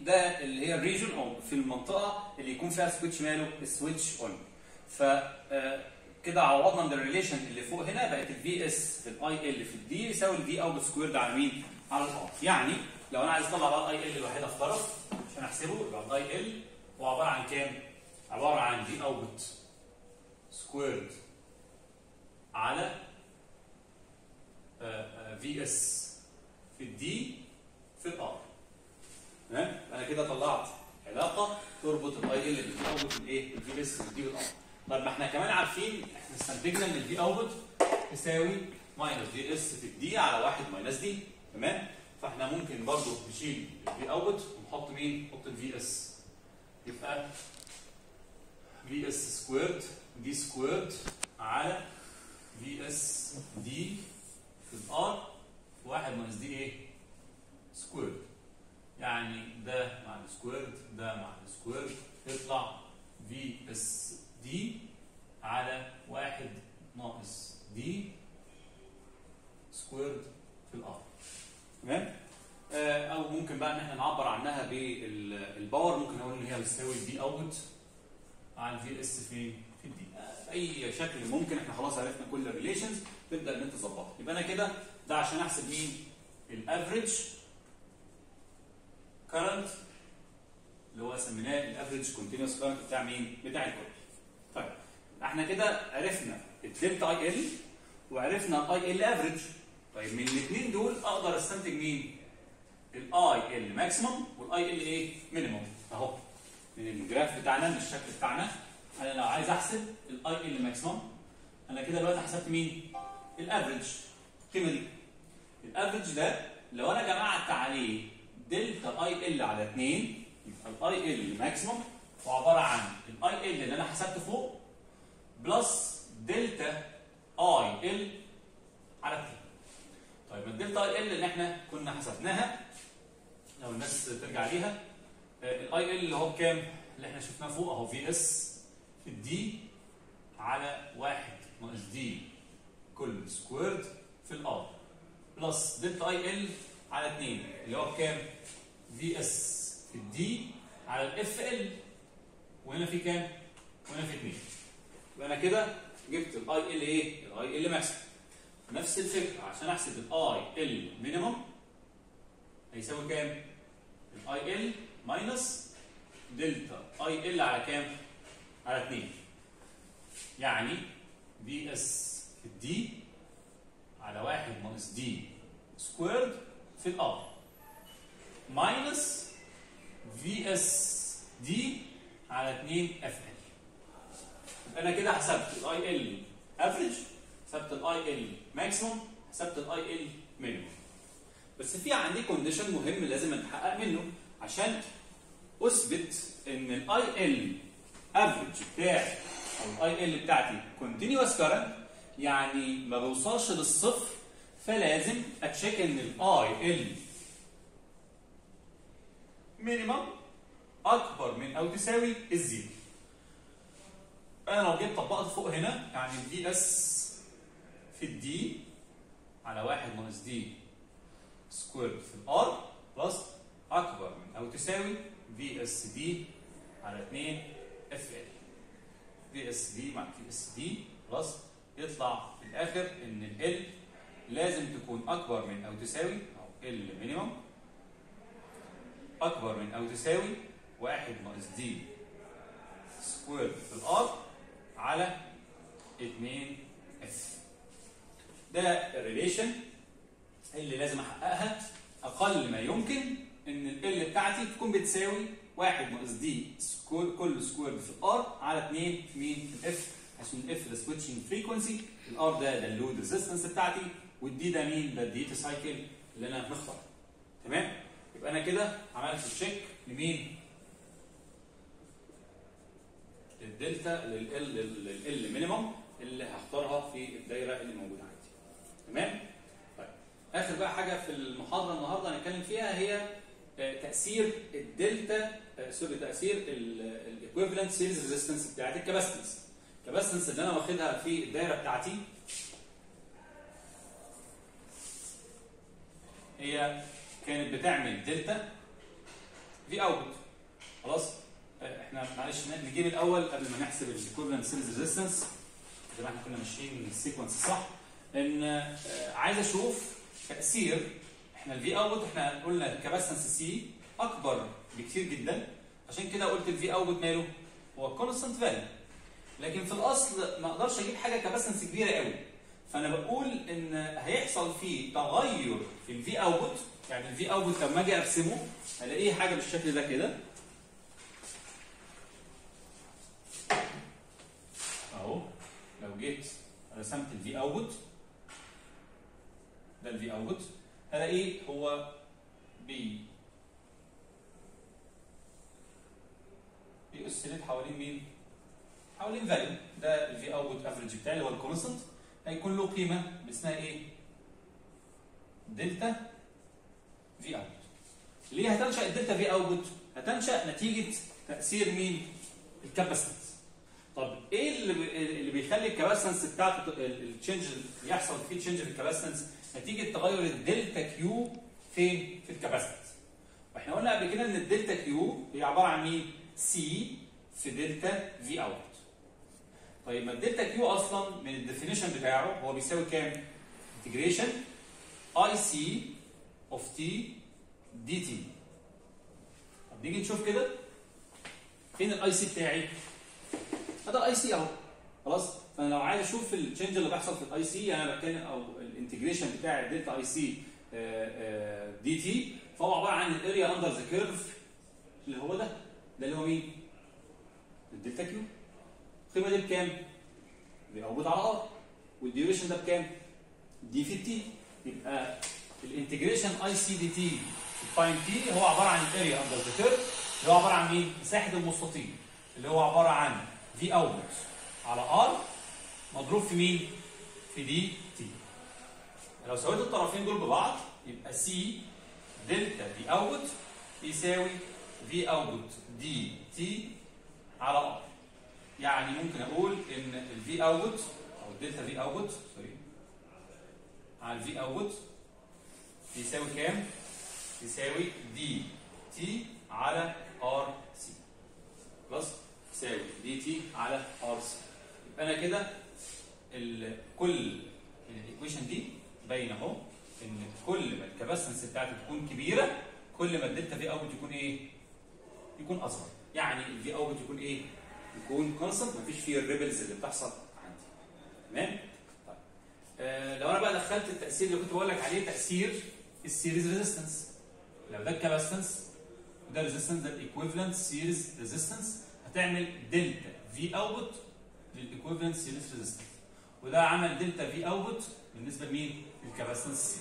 ده اللي هي الريجن او في المنطقه اللي يكون فيها سويتش ماله السويتش اون ف آه، كده عوضنا من الريليشن اللي فوق هنا بقت الفي اس في الاي ال في الدي يساوي الفي اوت سكويرد على مين؟ على الار يعني لو انا عايز اطلع بقى الاي ال الوحيده في طرف عشان احسبه يبقى الاي ال هو عباره عن كام؟ عباره عن في اوت سكويرد على في اس في الدي في الار تمام انا كده طلعت علاقه تربط الاي ال بالفي اوت بالايه الفي اس بالدي بالار طب ما احنا كمان عارفين احنا استنتجنا ان الفي اوت تساوي ماينس في اس في الدي على 1 ماينس دي تمام فاحنا ممكن برضو نشيل الفي اوت ونحط مين نحط الفي اس يبقى في اس سكويرد دي سكويرد على في اس دي في الار في 1 ماينس دي ايه سكويرد يعني ده مع السكويرد ده مع السكويرد يطلع في اس دي على واحد ناقص دي سكويرد في الار تمام آه، او ممكن بقى ان احنا نعبر عنها بالباور ممكن نقول ان هي بتساوي دي اوت عن في اس فين في الدي آه، اي شكل ممكن احنا خلاص عرفنا كل الريليشنز تبدا ان انت تظبطها يبقى انا كده ده عشان احسب مين الافريج كارنت اللي هو سميناه الافريج كونتينوس كارنت بتاع مين بتاع الكل طيب احنا كده عرفنا الدلتا اي ال وعرفنا الاي ال افريج طيب من الاثنين دول اقدر استنتج مين الاي ال ماكسيمم والاي ال ايه مينيمم اهو من الجراف بتاعنا من الشكل بتاعنا انا لو عايز احسب الاي ال ماكسيمم انا كده دلوقتي حسبت مين الافريج القيمه دي الافريج ده لو انا جمعت عليه دلتا اي ال على 2 يبقى الاي ال ماكسيمم هو عباره عن الاي ال اللي انا حسبته فوق بلس دلتا اي ال على 2 طيب الدلتا اي ال اللي احنا كنا حسبناها لو الناس ترجع ليها الاي ال اللي هو بكام؟ اللي احنا شفناه فوق اهو في اس في الدي على 1 ناقص دي كل سكويرد في الار بلس دلتا اي ال على 2 اللي هو بكام؟ في اس في الدي على الاف ال وهنا في كام؟ وهنا في 2 يبقى انا كده جبت الاي ال ايه؟ الاي ال ماكسيمم نفس الفكره عشان احسب الاي ال مينيمم هيساوي كام؟ الاي ال ماينس دلتا اي ال على كام؟ على 2 يعني في اس في الدي على 1 ناقص دي سكويرد في الار ماينس في اس دي على 2 اف ال انا كده حسبت الاي ال افريج حسبت الاي ال ماكسيموم حسبت الاي ال مينيموم بس في عندي كونديشن مهم لازم اتحقق منه عشان اثبت ان الاي ال افريج بتاعي او الاي ال بتاعتي كونتينوس كارنت يعني ما بوصلش للصفر فلازم اتشيك ان الاي ال مينيمم اكبر من او تساوي الزيرو انا لو جيت طبقت فوق هنا يعني الفي اس في الدي على 1 ناقص دي سكوير في الار بلس اكبر من او تساوي في اس دي على 2 اف ال في اس دي مع في اس دي بلس يطلع في الاخر ان ال لازم تكون اكبر من او تساوي او ال مينيمم اكبر من او تساوي 1 ناقص دي سكوير في الار على 2 اف ده الريليشن اللي لازم احققها اقل ما يمكن ان ال بتاعتي تكون بتساوي 1 ناقص دي سكوير كل سكوير في الار على 2 في مين في الاف عشان الاف ده سويتشنج فريكونسي الار ده ده اللود ريزيستنس بتاعتي والدي ده مين ده الديتا سايكل اللي انا مختار تمام يبقى انا كده عملت تشيك لمين للدلتا لل لل مينيمم اللي هختارها في الدايره اللي موجوده عندي تمام طيب اخر بقى حاجه في المحاضره النهارده هنتكلم فيها هي تاثير الدلتا سوري تاثير الايكويفالنت سيريز ريزيستنس بتاعت الكاباسيتنس الكاباسيتنس اللي انا واخدها في الدايره بتاعتي هي كانت بتعمل دلتا في اوتبوت خلاص آه، احنا معلش نجيب الاول قبل ما نحسب الايكويفالنت سيلز ريزيستنس زي ما احنا كنا ماشيين السيكونس الصح ان آه، عايز اشوف تاثير احنا الفي اوتبوت احنا قلنا الكاباسيتنس سي اكبر بكتير جدا عشان كده قلت الفي اوتبوت ماله هو كونستنت فاليو لكن في الاصل ما اقدرش اجيب حاجه كاباسيتنس كبيره قوي فانا بقول ان هيحصل فيه تغير في الفي اوتبوت يعني الفي اوتبوت لما اجي ارسمه هلاقيه حاجه بالشكل ده كده اهو لو جيت رسمت الفي اوتبوت ده الفي اوتبوت هلاقيه هو بي بيأسلت حوالين مين؟ حوالين فاليو ده الفي اوتبوت افريج بتاعي اللي هو الكونستنت هيكون له قيمه اسمها ايه؟ دلتا في اوتبوت ليه هتنشا الدلتا في اوتبوت؟ هتنشا نتيجه تاثير مين؟ الكاباسيتنس طب ايه اللي بي- اللي بيخلي الكاباسيتنس بتاعته التشنج يحصل فيه تشنج في الكاباسيتنس نتيجه تغير الدلتا كيو فين؟ في الكاباسيتنس واحنا قلنا قبل كده ان الدلتا كيو هي عباره عن مين؟ سي في دلتا في اوت طيب ما الدلتا كيو اصلا من الديفينيشن بتاعه هو بيساوي كام؟ انتجريشن اي سي اوف تي دي تي طب نيجي نشوف كده فين الاي سي بتاعي؟ هذا الاي سي اهو خلاص فانا لو عايز اشوف التشنج اللي بيحصل في الاي سي انا بتكلم او الانتجريشن بتاع الدلتا اي سي دي تي فهو عباره عن الاريا اندر ذا كيرف اللي هو ده ده اللي هو مين؟ الدلتا كيو القيمه دي بكام؟ موجود على ار والديوريشن ده بكام؟ دي في تي يبقى الانتجريشن اي سي دي تي في التايم تي هو عباره عن الاريا اندر ذا كيرف اللي هو عباره عن مين؟ مساحه المستطيل اللي هو عباره عن في اوتبوت على ار مضروب في مين؟ في دي تي لو سويت الطرفين دول ببعض يبقى سي دلتا في اوتبوت يساوي في اوتبوت دي تي على ار يعني ممكن اقول ان الفي اوتبوت او الدلتا في اوتبوت سوري على الفي اوتبوت يساوي كام؟ يساوي دي تي على ار سي خلاص يساوي دي تي على ار سي يبقى انا كده ال- كل الايكويشن دي باين اهو ان كل ما الكباسنس بتاعته تكون كبيره كل ما الدلتا في اوتبوت يكون ايه؟ يكون اصغر يعني الفي اوتبوت يكون ايه؟ يكون كونستنت مفيش فيه الريبلز اللي بتحصل عندي تمام؟ طيب آه لو انا بقى دخلت التاثير اللي كنت بقول لك عليه تاثير السيريز ريزيستنس لو ده الكاباسيتنس وده ريزيستنس ده الايكويفالنت سيريز ريزيستنس هتعمل دلتا في اوتبوت للايكويفالنت سيريز ريزيستنس وده عمل دلتا في اوتبوت بالنسبه لمين؟ للكاباسيتنس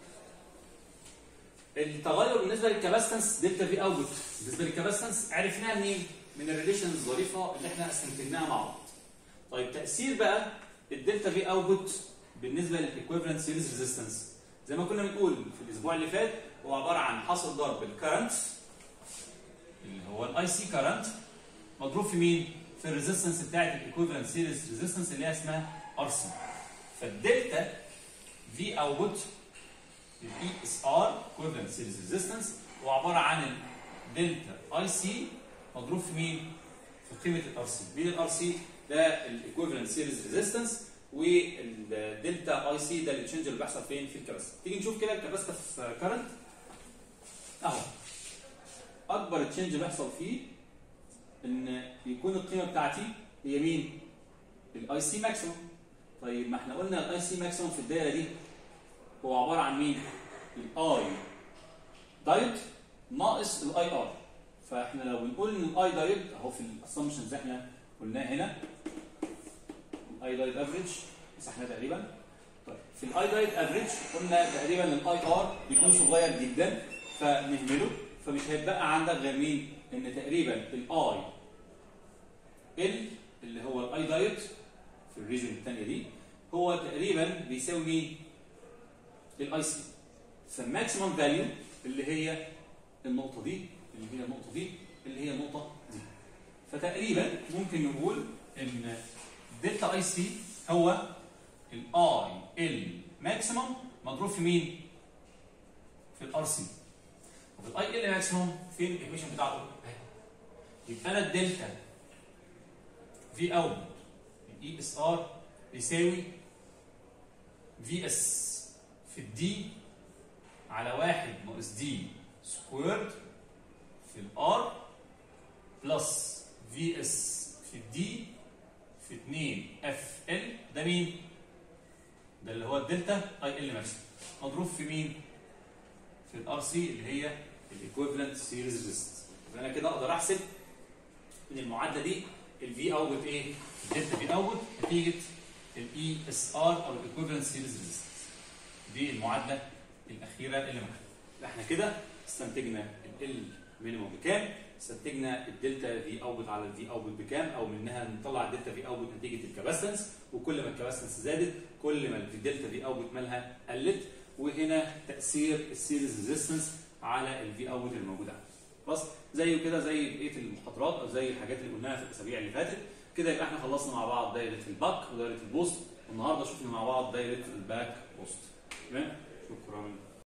التغير بالنسبه للكاباسيتنس دلتا في اوتبوت بالنسبه للكاباسيتنس عرفناها منين؟ من الريليشن الظريفه اللي احنا استنتجناها مع بعض. طيب تاثير بقى الدلتا في اوتبوت بالنسبه للايكويفالنت سيريز ريزيستنس زي ما كنا بنقول في الاسبوع اللي فات هو عباره عن حاصل ضرب الكرنت اللي هو الاي سي كرنت مضروب في مين؟ في الريزيستنس بتاعت الايكويفالنت سيريز ريزيستنس اللي هي اسمها ار سي. فالدلتا في اوتبوت الاي اس ار ايكويفالنت سيريز ريزيستنس هو عباره عن الدلتا اي سي مضروب في مين؟ في قيمه الار سي. مين الار سي؟ ده الايكويفالنت سيريز ريزيستنس والدلتا اي سي ده التشنج اللي بيحصل فين؟ في الكباسيتور. تيجي نشوف كده الكباسيتور في كرنت اهو اكبر تشنج بيحصل فيه ان يكون القيمه بتاعتي هي مين؟ الاي سي ماكسيموم. طيب ما احنا قلنا الاي سي ماكسيموم في الدايره دي هو عباره عن مين؟ الاي دايت ناقص الاي ار فاحنا لو بنقول ان الاي دايت اهو في الاسامبشنز احنا قلناها هنا الاي دايت افريج مسحنا تقريبا طيب في الاي دايت افريج قلنا تقريبا الاي ار بيكون صغير جدا فنهمله فمش هيتبقى عندك غير مين؟ ان تقريبا الاي ال اللي هو الاي دايت في الريجن الثانيه دي هو تقريبا بيساوي مين؟ الاي سي فالماكسيمم فاليو اللي هي النقطه دي اللي هي النقطه دي اللي هي النقطه دي فتقريبا ممكن نقول ان دلتا اي سي هو الاي ال ماكسيمم مضروب في مين؟ في الار سي الاي ال ماكسيموم فين الايكويشن بتاعته؟ اهي يبقى انا الدلتا في اوت الاي اس ار يساوي في اس في الدي على واحد ناقص دي سكويرد في الار بلس في اس في الدي في 2 اف ال ده مين؟ ده اللي هو الدلتا اي ال ماكسيموم مضروب في مين؟ في الار سي اللي هي الايكويفالنت سيريز ريزيست يبقى انا كده اقدر احسب من المعادله دي الفي اوت ايه؟ الدلتا في اوت نتيجه الاي اس ار او الايكويفالنت سيريز ريزيست دي المعادله الاخيره اللي معانا احنا كده استنتجنا ال مينيموم بكام استنتجنا الدلتا في اوتبوت على الفي اوتبوت بكام او منها نطلع الدلتا في اوتبوت نتيجه الكاباسيتنس وكل ما الكاباسيتنس زادت كل ما الدلتا في اوتبوت مالها قلت وهنا تاثير السيريز ريزيستنس على الفي اوتبوت الموجود عندنا خلاص زي كده زي بقيه المحاضرات او زي الحاجات اللي قلناها في الاسابيع اللي فاتت كده يبقى احنا خلصنا مع بعض دايره الباك ودايره البوست والنهارده شفنا مع بعض دايره الباك بوست تمام شكرا